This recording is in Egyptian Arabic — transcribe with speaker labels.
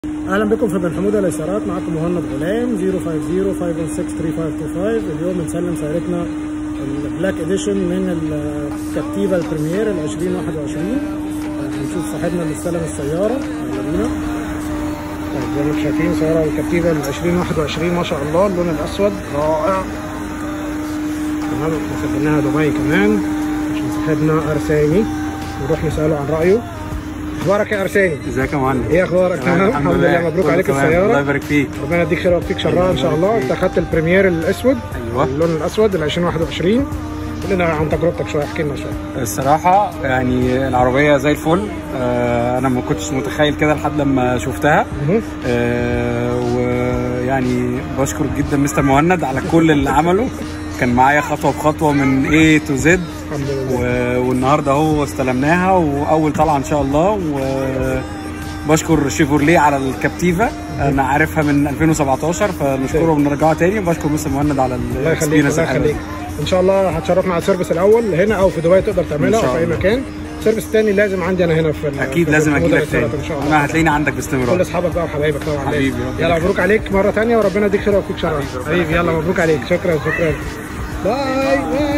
Speaker 1: اهلا بكم في بن حموده اليسارات معكم مهند غلام 050 اليوم بنسلم سيارتنا البلاك اديشن من الكابتيفا البريمير ال 2021 هنشوف صاحبنا اللي استلم السياره يلا بينا طيب زي ما انتم شايفين سياره الكابتيفا ال 2021 ما شاء الله اللون الاسود رائع تمام احنا سجلناها دبي كمان عشان صاحبنا ارساني نروح نساله عن رايه اخبارك يا ارساني
Speaker 2: ازيك يا مهند
Speaker 1: ايه اخبارك تمام الحمد لله مبروك عليك
Speaker 2: الله
Speaker 1: السياره
Speaker 2: يبارك فيك
Speaker 1: ربنا يديك خير ويوفقك شرها ان شاء الله انت اخدت البريمير الاسود
Speaker 2: ايوه
Speaker 1: اللون الاسود ال 2021 قول لنا عن تجربتك شويه احكي لنا شويه
Speaker 2: الصراحه يعني العربيه زي الفل آه انا ما كنتش متخيل كده لحد لما شفتها
Speaker 1: مهم.
Speaker 2: آه ويعني بشكر جدا مستر مهند على كل اللي عمله كان معايا خطوه بخطوه من A to Z
Speaker 1: الحمد لله
Speaker 2: و- والنهارده اهو استلمناها واول طلعه ان شاء الله وبشكر شيفورليه على الكابتيفا انا عارفها من 2017 فنشكره ونرجعها تاني وبشكر مستر مهند على
Speaker 1: الله يخليك
Speaker 2: الاكسبيرينس
Speaker 1: الله يخليك ان شاء الله هتشرفنا على السيرفيس الاول هنا او في دبي تقدر تعملها
Speaker 2: إن
Speaker 1: او
Speaker 2: شاء
Speaker 1: في اي
Speaker 2: الله.
Speaker 1: مكان السيرفيس الثاني لازم عندي انا هنا في ال-
Speaker 2: اكيد
Speaker 1: في
Speaker 2: لازم
Speaker 1: الكومودة
Speaker 2: اجي لك تاني
Speaker 1: الإثارات ان شاء الله
Speaker 2: انا هتلاقيني عندك
Speaker 1: كل
Speaker 2: باستمرار
Speaker 1: اصحابك بقى وحبايبك طبعا
Speaker 2: حبيبي،
Speaker 1: لازم.
Speaker 2: ربنا
Speaker 1: يلا مبروك عليك مره ثانيه وربنا يديك خير ويوفقك شرف حبيبي يلا مبروك عليك شكرا شكرا باي باي